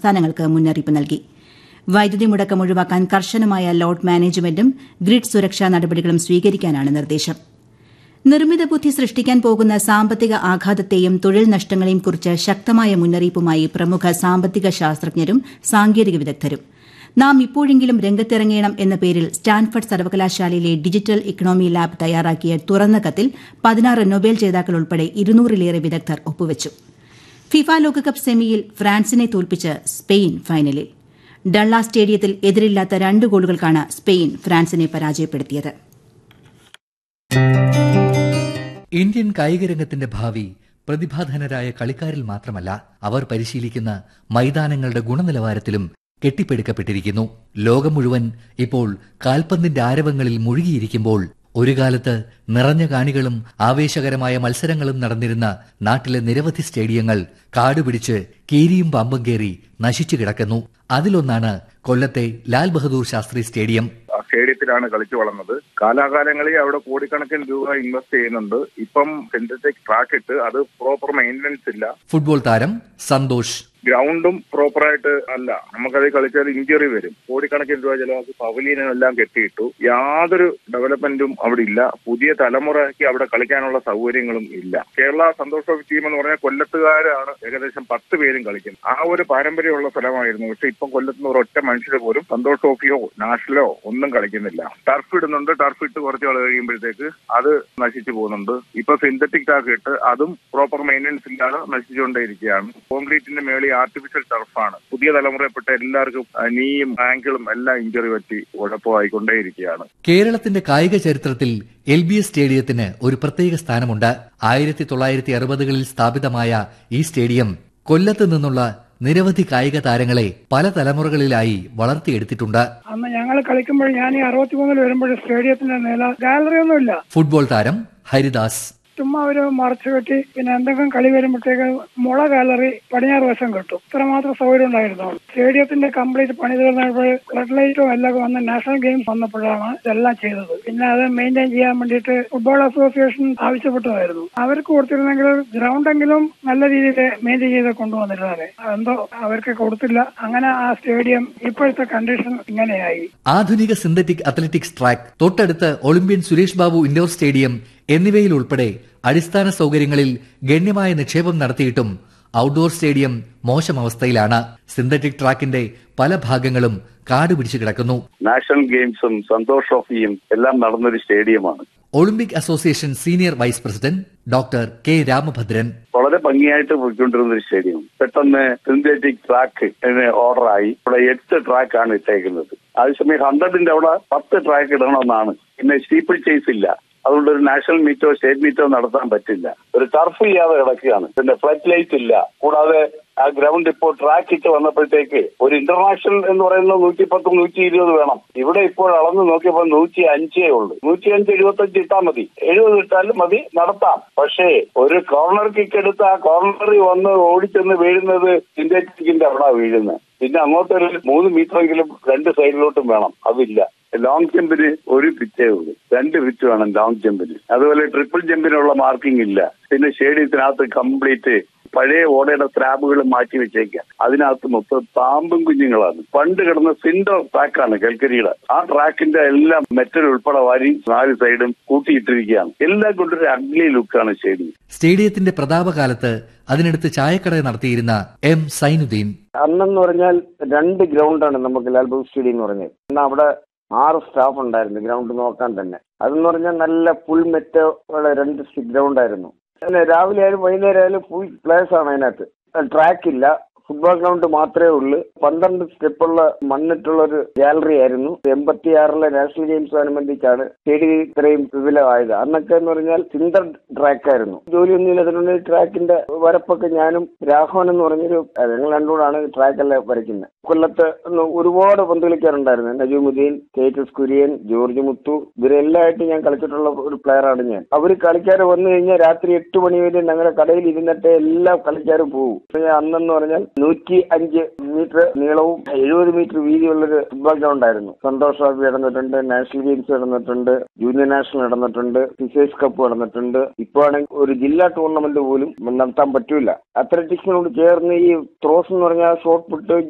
സംസ്ഥാനങ്ങൾക്ക് മുന്നറിയിപ്പ് നൽകി വൈദ്യുതി മുടക്കം ഒഴിവാക്കാൻ കർശനമായ ലോഡ് മാനേജ്മെന്റും ഗ്രിഡ് സുരക്ഷാ നടപടികളും സ്വീകരിക്കാനാണ് നിർദ്ദേശം നിർമ്മിത ബുദ്ധി സൃഷ്ടിക്കാൻ പോകുന്ന സാമ്പത്തിക ആഘാതത്തെയും തൊഴിൽ നഷ്ടങ്ങളെയും കുറിച്ച് ശക്തമായ മുന്നറിയിപ്പുമായി പ്രമുഖ സാമ്പത്തിക ശാസ്ത്രജ്ഞരും സാങ്കേതിക വിദഗ്ധരും നാം ഇപ്പോഴെങ്കിലും രംഗത്തിറങ്ങണം എന്ന പേരിൽ സ്റ്റാൻഫർഡ് സർവകലാശാലയിലെ ഡിജിറ്റൽ ഇക്കണോമി ലാബ് തയ്യാറാക്കിയ തുറന്ന കത്തിൽ പതിനാറ് നൊബേൽ ജേതാക്കൾ ഉൾപ്പെടെ ഇരുന്നൂറിലേറെ വിദഗ്ധർ ഒപ്പുവച്ചു ഫിഫ ലോകകപ്പ് സെമിയിൽ ഫ്രാൻസിനെ തോൽപ്പിച്ച് സ്പെയിൻ ഫൈനലിൽ ഡള്ള സ്റ്റേഡിയത്തിൽ എതിരില്ലാത്ത രണ്ട് ഗോളുകൾക്കാണ് സ്പെയിൻ ഫ്രാൻസിനെ പരാജയപ്പെടുത്തിയത് ഇന്ത്യൻ കായികരംഗത്തിന്റെ ഭാവി പ്രതിഭാധനരായ കളിക്കാരിൽ മാത്രമല്ല അവർ പരിശീലിക്കുന്ന മൈതാനങ്ങളുടെ ഗുണനിലവാരത്തിലും കെട്ടിപ്പടുക്കപ്പെട്ടിരിക്കുന്നു ലോകം മുഴുവൻ ഇപ്പോൾ കാൽപന്തിന്റെ ആരവങ്ങളിൽ മുഴുകിയിരിക്കുമ്പോൾ ഒരു കാലത്ത് നിറഞ്ഞ കാണികളും ആവേശകരമായ മത്സരങ്ങളും നടന്നിരുന്ന നാട്ടിലെ നിരവധി സ്റ്റേഡിയങ്ങൾ കാടുപിടിച്ച് കീരിയും പാമ്പും കയറി നശിച്ചു കിടക്കുന്നു അതിലൊന്നാണ് കൊല്ലത്തെ ലാൽ ബഹദൂർ ശാസ്ത്രി സ്റ്റേഡിയം ആ സ്റ്റേഡിയത്തിലാണ് കളിച്ചു വളർന്നത് കാലാകാലങ്ങളിൽ അവിടെ കോടിക്കണക്കിന് രൂപ ഇൻവെസ്റ്റ് ചെയ്യുന്നുണ്ട് ഇപ്പം സിന്തറ്റിക് ട്രാക്ക് ഇട്ട് അത് പ്രോപ്പർ മെയിൻ്റനൻസ് ഇല്ല ഫുട്ബോൾ താരം സന്തോഷ് ഗ്രൗണ്ടും പ്രോപ്പറായിട്ട് അല്ല നമുക്കത് കളിച്ചാൽ ഇഞ്ചുറി വരും കോടിക്കണക്കിന് രൂപ ചിലവാക്കി പവലിയനും എല്ലാം കെട്ടിയിട്ടു യാതൊരു ഡെവലപ്മെന്റും അവിടെ ഇല്ല പുതിയ തലമുറയ്ക്ക് അവിടെ കളിക്കാനുള്ള സൗകര്യങ്ങളും ഇല്ല കേരള സന്തോഷ് ട്രോഫി ടീം എന്ന് പറഞ്ഞാൽ കൊല്ലത്തുകാരാണ് ഏകദേശം പത്ത് പേരും കളിക്കുന്നത് ആ ഒരു പാരമ്പര്യമുള്ള സ്ഥലമായിരുന്നു പക്ഷെ ഇപ്പം കൊല്ലത്തുനിന്ന് ഒരൊറ്റ മനുഷ്യർ പോലും സന്തോഷ് ട്രോഫിയോ നാഷണലോ ഒന്നും കളിക്കുന്നില്ല ടർഫ് ഇടുന്നുണ്ട് ടർഫ് ഇട്ട് കുറച്ച് നാൾ കഴിയുമ്പോഴത്തേക്ക് അത് നശിച്ചു പോകുന്നുണ്ട് ഇപ്പൊ സിന്തറ്റിക് ടാക്ക് ഇട്ട് അതും പ്രോപ്പർ മെയിൻ്റനൻസ് ഇല്ലാതെ നശിച്ചുകൊണ്ടേയിരിക്കുകയാണ് കോൺക്രീറ്റിന്റെ മേളിൽ ആർട്ടിഫിഷ്യൽ ടർഫാണ് പുതിയ തലമുറയിൽപ്പെട്ട എല്ലാവർക്കും നീയും ആങ്കിളും എല്ലാം ഇഞ്ചുറി പറ്റി കുഴപ്പമായിക്കൊണ്ടേയിരിക്കുകയാണ് കേരളത്തിന്റെ കായിക ചരിത്രത്തിൽ എൽ ബി എസ് സ്റ്റേഡിയത്തിന് ഒരു പ്രത്യേക സ്ഥാനമുണ്ട് ആയിരത്തി തൊള്ളായിരത്തി അറുപതുകളിൽ സ്ഥാപിതമായ ഈ സ്റ്റേഡിയം കൊല്ലത്ത് നിന്നുള്ള നിരവധി കായിക താരങ്ങളെ പല തലമുറകളിലായി വളർത്തിയെടുത്തിട്ടുണ്ട് അന്ന് ഞങ്ങൾ കളിക്കുമ്പോൾ ഞാൻ ഈ അറുപത്തിമൂന്നിൽ വരുമ്പോൾ സ്റ്റേഡിയത്തിന്റെ നില ഗാലറി ഒന്നുമില്ല ഫുട്ബോൾ താരം ഹരിദാസ് ചുമ്മാ ഒരു മറച്ചു കെട്ടി പിന്നെ എന്തെങ്കിലും കളി വരുമ്പോഴത്തേക്ക് മുള ഗാലറി പടിഞ്ഞാറ് വശം കിട്ടും ഇത്രമാത്രം സൗകര്യം ഉണ്ടായിരുന്നു സ്റ്റേഡിയത്തിന്റെ കംപ്ലീറ്റ് പണി തീർന്നപ്പോൾ ഫ്ലഡ് ലൈറ്റും എല്ലാം വന്ന് നാഷണൽ ഗെയിംസ് വന്നപ്പോഴാണ് ഇതെല്ലാം ചെയ്തത് പിന്നെ അത് മെയിൻറ്റെയിൻ ചെയ്യാൻ വേണ്ടിയിട്ട് ഫുട്ബോൾ അസോസിയേഷൻ ആവശ്യപ്പെട്ടതായിരുന്നു അവർക്ക് കൊടുത്തിരുന്നെങ്കിൽ ഗ്രൗണ്ടെങ്കിലും നല്ല രീതിയിൽ മെയിൻറ്റെയിൻ ചെയ്ത് കൊണ്ടുവന്നിരുന്നത് എന്തോ അവർക്ക് കൊടുത്തില്ല അങ്ങനെ ആ സ്റ്റേഡിയം ഇപ്പോഴത്തെ കണ്ടീഷൻ ഇങ്ങനെയായി ആധുനിക സിന്തറ്റിക് അത്ലറ്റിക്സ് ട്രാക്ക് തൊട്ടടുത്ത് Olympian Suresh Babu indoor stadium എന്നിവയിൽ ഉൾപ്പെടെ അടിസ്ഥാന സൗകര്യങ്ങളിൽ ഗണ്യമായ നിക്ഷേപം നടത്തിയിട്ടും ഔട്ട്ഡോർ സ്റ്റേഡിയം മോശം അവസ്ഥയിലാണ് സിന്തറ്റിക് ട്രാക്കിന്റെ പല ഭാഗങ്ങളും കാട് പിടിച്ചു കിടക്കുന്നു നാഷണൽ ഗെയിംസും സന്തോഷ് ട്രോഫിയും എല്ലാം നടന്നൊരു സ്റ്റേഡിയമാണ് Olympic association senior vice president doctor K Ramabhadran വളരെ ഭംഗിയായിട്ട് പോയിക്കൊണ്ടിരുന്ന ഒരു സ്റ്റേഡിയം പെട്ടെന്ന് സിന്തറ്റിക് ട്രാക്ക് ഓർഡറായി ഇവിടെ എട്ട് ട്രാക്കാണ് ഇട്ടേക്കുന്നത് അതേസമയം ഹൺഡ്രഡിന്റെ അവിടെ പത്ത് ട്രാക്ക് ഇടണമെന്നാണ് പിന്നെ സ്റ്റീപ്പിൾ ചേസ് ഇല്ല അതുകൊണ്ട് ഒരു നാഷണൽ മീറ്റോ സ്റ്റേറ്റ് മീറ്റോ നടത്താൻ പറ്റില്ല ഒരു ടർഫ് ചെയ്യാതെ കിടക്കുകയാണ് പിന്നെ ഫ്ലഡ് ലൈറ്റ് ഇല്ല കൂടാതെ ആ ഗ്രൗണ്ട് ഇപ്പോൾ ട്രാക്ക് ഇട്ട് വന്നപ്പോഴത്തേക്ക് ഒരു ഇന്റർനാഷണൽ എന്ന് പറയുന്നത് നൂറ്റി പത്ത് നൂറ്റി ഇരുപത് വേണം ഇവിടെ ഇപ്പോൾ അളന്ന് നോക്കിയപ്പോൾ നൂറ്റി അഞ്ചേ ഉള്ളൂ നൂറ്റി അഞ്ച് എഴുപത്തഞ്ച് ഇട്ടാൽ മതി എഴുപത് ഇട്ടാലും മതി നടത്താം പക്ഷേ ഒരു കോർണർ കിക്ക് എടുത്ത് ആ കോർണറിൽ വന്ന് ഓടിച്ചെന്ന് വീഴുന്നത് സിന്തറ്റിക്കിന്റെ അവിടെ വീഴുന്നത് പിന്നെ അങ്ങോട്ടൊരു മൂന്ന് മീറ്ററെങ്കിലും രണ്ട് സൈഡിലോട്ടും വേണം അതില്ല ലോങ് ജമ്പിന് ഒരു പിച്ചേ ഉള്ളൂ രണ്ട് പിച്ച് വേണം ലോങ് ജമ്പിന് അതുപോലെ ട്രിപ്പിൾ ജമ്പിനുള്ള മാർക്കിംഗ് ഇല്ല പിന്നെ സ്റ്റേഡിയത്തിനകത്ത് കംപ്ലീറ്റ് പഴയ ഓടയുടെ സ്ലാബുകൾ മാറ്റി വെച്ചേക്കാം അതിനകത്ത് മൊത്തം പാമ്പും കുഞ്ഞുങ്ങളാണ് പണ്ട് കിടന്ന സിൻഡർ ട്രാക്കാണ് കൽക്കരിയുടെ ആ ട്രാക്കിന്റെ എല്ലാം മെറ്റൽ ഉൾപ്പെടെ വാരി നാല് സൈഡും കൂട്ടിയിട്ടിരിക്കുകയാണ് എല്ലാം കൊണ്ടൊരു അഗ്ലി ലുക്കാണ് സ്റ്റേഡിയം സ്റ്റേഡിയത്തിന്റെ പ്രതാപകാലത്ത് അതിനടുത്ത് ചായക്കട നടത്തിയിരുന്ന എം സൈനുദ്ദീൻ അന്നെന്ന് പറഞ്ഞാൽ രണ്ട് ഗ്രൗണ്ടാണ് നമുക്ക് ലാൽബാഗ് സ്റ്റേഡിയം എന്ന് പറഞ്ഞത് എന്നാൽ അവിടെ ആറ് സ്റ്റാഫ് ഉണ്ടായിരുന്നു ഗ്രൗണ്ട് നോക്കാൻ തന്നെ അതെന്ന് പറഞ്ഞാൽ നല്ല ഫുൾ മെറ്റ രണ്ട് ഗ്രൗണ്ട് ആയിരുന്നു പിന്നെ രാവിലെ ആയാലും വൈകുന്നേരം ആയാലും ഫുൾ പ്ലേസ് ആണ് അതിനകത്ത് ട്രാക്ക് ഇല്ല ഫുട്ബോൾ ഗ്രൗണ്ട് മാത്രമേ ഉള്ളൂ പന്ത്രണ്ട് സ്റ്റെപ്പുള്ള മണ്ണിട്ടുള്ള ഒരു ഗാലറി ആയിരുന്നു എൺപത്തിയാറിലെ നാഷണൽ ഗെയിംസ് അനുബന്ധിച്ചാണ് സ്റ്റേഡിയം ഇത്രയും വിപുലമായത് അന്നൊക്കെ എന്ന് പറഞ്ഞാൽ സിന്തർ ട്രാക്ക് ആയിരുന്നു ജോലിയൊന്നും ഇല്ലാത്തതുകൊണ്ട് ട്രാക്കിന്റെ വരപ്പൊക്കെ ഞാനും രാഘവൻ എന്ന് പറഞ്ഞൊരു ഞങ്ങൾ രണ്ടുകൂടാണ് ട്രാക്ക് എല്ലാം വരയ്ക്കുന്നത് കൊല്ലത്ത് ഒന്ന് ഒരുപാട് പന്ത് കളിക്കാറുണ്ടായിരുന്നു നജീമുദ്ദീൻ കേറ്റസ് കുര്യൻ ജോർജ് മുത്തു ഇവരെല്ലാമായിട്ട് ഞാൻ കളിച്ചിട്ടുള്ള ഒരു പ്ലെയറാണ് ഞാൻ അവർ കളിക്കാർ വന്നു കഴിഞ്ഞാൽ രാത്രി എട്ട് മണി വരെ ഞങ്ങളുടെ കടയിൽ ഇരുന്നിട്ട് എല്ലാ കളിക്കാരും പോകും അന്നെന്ന് പറഞ്ഞാൽ നൂറ്റി അഞ്ച് മീറ്റർ നീളവും എഴുപത് മീറ്റർ വീതിയുള്ളൊരു ഫുട്ബോൾ ഗ്രൗണ്ട് ആയിരുന്നു സന്തോഷ് ട്രോഫി നടന്നിട്ടുണ്ട് നാഷണൽ ഗെയിംസ് നടന്നിട്ടുണ്ട് ജൂനിയർ നാഷണൽ നടന്നിട്ടുണ്ട് ഫിഷേഴ്സ് കപ്പ് നടന്നിട്ടുണ്ട് ഇപ്പോൾ ആണെങ്കിൽ ഒരു ജില്ലാ ടൂർണമെന്റ് പോലും നടത്താൻ പറ്റൂല അത്ലറ്റിക്സിനോട് ചേർന്ന് ഈ ത്രോസ് എന്ന് പറഞ്ഞാൽ ഷോർട്ട് പുട്ട്